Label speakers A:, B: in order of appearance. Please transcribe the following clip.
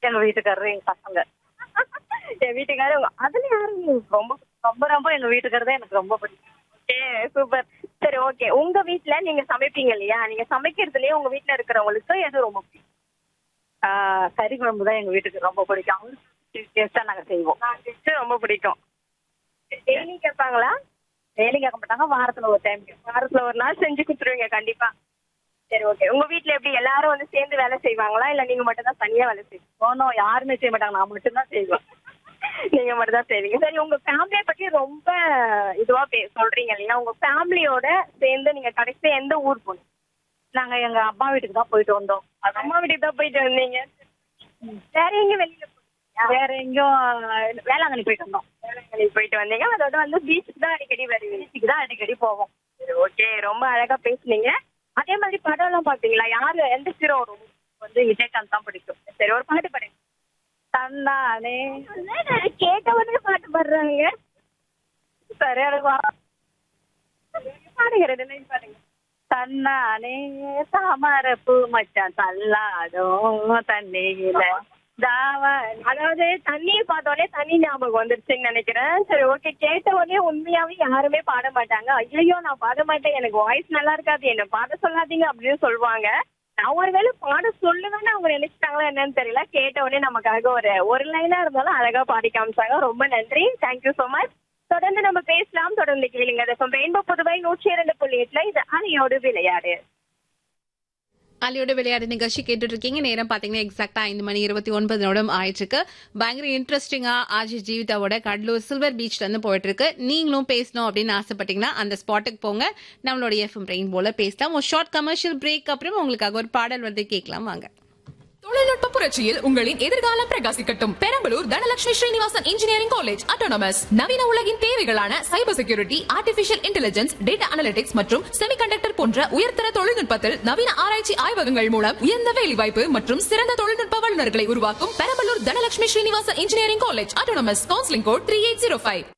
A: எங்க வீட்டுக்காரரு எங்க பசங்க
B: என் வீட்டுக்காரர் உங்க- அதுல யாரு உங்களுக்கு ரொம்ப
A: ரொம்ப ரொம்ப எங்க வீட்டுக்காரர் தான் எனக்கு ரொம்ப பிடிக்கும்
B: ஓகே சூப்பர் சரி ஓகே உங்க வீட்ல நீங்க சமைப்பீங்க இல்லையா நீங்க சமைக்கிறதுலயே உங்க வீட்ல இருக்கிறவங்களுக்கு எது ரொம்ப பிடிக்கும்
A: ஆஹ் கறி குழம்பு தான் எங்க வீட்டுக்கு ரொம்ப பிடிக்கும் அவருக்கு டேஸ்டா நாங்க செய்வோம்
B: நான்வெஜ் ரொம்ப பிடிக்கும் டெய்லி கேட்பாங்களா
A: டெய்லி கேட்க மாட்டாங்க வாரத்துல ஒரு டைம்
B: வாரத்துல ஒரு நாள் செஞ்சு கொடுத்துருவீங்க கண்டிப்பா சரி ஓகே உங்க வீட்ல எப்படி எல்லாரும் வந்து சேர்ந்து வேலை செய்வாங்களா இல்ல நீங்க மட்டும் தான் தனியா வேலை செய்வீங்க
A: போனோம் யாருமே செய்ய மாட்டாங்க நான் மட்டும்தான் செய்வேன்
B: நீங்க மட்டும் தான் செய்வீங்க சரி உங்க ஃபேமிலியை பத்தி ரொம்ப இதுவா பே- சொல்றீங்க இல்லையா உங்க ஃபேமிலியோட சேர்ந்து நீங்க கடைசியா எந்த ஊர் போனீங்க
A: நாங்க எங்க அம்மா வீட்டுக்கு தான் போயிட்டு வந்தோம்
B: அது அம்மா வீட்டுக்கு தான் போயிட்டு வந்தீங்க வேற எங்க வெளியில போனீங்க
A: வேற எங்கேயும் வேளாங்கண்ணி போயிட்டு வந்தோம்
B: வேளாங்கண்ணி போயிட்டு வந்தீங்க அதோட வந்து பீச்சுக்கு தான் அடிக்கடி வருவீங்க
A: பீச்சுக்கு தான் அடிக்கடி போவோம்
B: சரி ஓகே ரொம்ப அழகா பேசுனீங்க அதே மாதிரி படம் எல்லாம் பாத்தீங்களா யாரு எந்த ஹீரோ ரொம்ப
A: வந்து விஜயகாந்த் தான் பிடிக்கும்
B: சரி ஒரு பாட்டு பாடுங்க
A: தந்தானே
B: கேட்டவனே பாட்டு பாடுறாங்க
A: சரி எனக்கு வர
B: பாடுங்க ரெண்டு லைன் பாடுங்க
A: தன்னானே தாமரப்பூ மச்சான் தள்ளாடும் தண்ணியில தாவணி
B: அதாவது தண்ணியை பார்த்தோடனே தண்ணி ஞாபகம் வந்துருச்சுன்னு நினைக்கிறேன் சரி ஓகே கேட்ட உடனே உண்மையாவே யாருமே பாட மாட்டாங்க ஐயோ நான் பாட மாட்டேன் எனக்கு வாய்ஸ் நல்லா இருக்காது என்ன பாட சொல்லாதீங்க அப்படின்னு சொல்லுவாங்க நான் ஒருவேளை பாட சொல்லுவேன்னு அவங்க நினைச்சிட்டாங்களா என்னன்னு தெரியல கேட்ட உடனே நமக்காக ஒரு ஒரு லைனா இருந்தாலும் அழகா பாடி காமிச்சாங்க ரொம்ப நன்றி தேங்க்யூ so மச் தொடர்ந்து நம்ம பேசலாம் தொடர்ந்து கேளுங்க ரெயின்போ புதுவை நூற்றி இரண்டு புள்ளி எட்டுல இது அணியோடு விளையாடு
C: அலியோட விளையாடு நிகழ்ச்சி கேட்டுட்டு இருக்கீங்க நேரம் பாத்தீங்கன்னா எக்ஸாக்டா ஐந்து மணி இருபத்தி ஒன்பது நிமிடம் ஆயிட்டு இருக்கு பயங்கர இன்ட்ரெஸ்டிங்கா ஆஜி ஜீவிதாவோட கடலூர் சில்வர் பீச்ல இருந்து போயிட்டு இருக்கு நீங்களும் பேசணும் அப்படின்னு ஆசைப்பட்டீங்கன்னா அந்த ஸ்பாட்டுக்கு போங்க நம்மளோட எஃப்எம் ரெயின் போல பேசலாம் ஒரு ஷார்ட் கமர்ஷியல் பிரேக் அப்புறம் உங்களுக்காக ஒரு பாடல் வந்து கேட்கலாம் வாங்க
D: தொழில்நுட்ப புரட்சியில் உங்களின் எதிர்காலம் பிரகாசிக்கட்டும் Perambalur Dhanalakshmi Srinivasan engineering college autonomous நவீன உலகின் தேவைகளான cyber security artificial intelligence data analytics மற்றும் செமிகண்டக்டர் போன்ற உயர்தர தொழில்நுட்பத்தில் நவீன ஆராய்ச்சி ஆய்வகங்கள் மூலம் உயர்ந்த வேலைவாய்ப்பு மற்றும் சிறந்த தொழில்நுட்ப வல்லுநர்களை உருவாக்கும் Perambalur Dhanalakshmi Srinivasan engineering college autonomous counselling code three eight zero five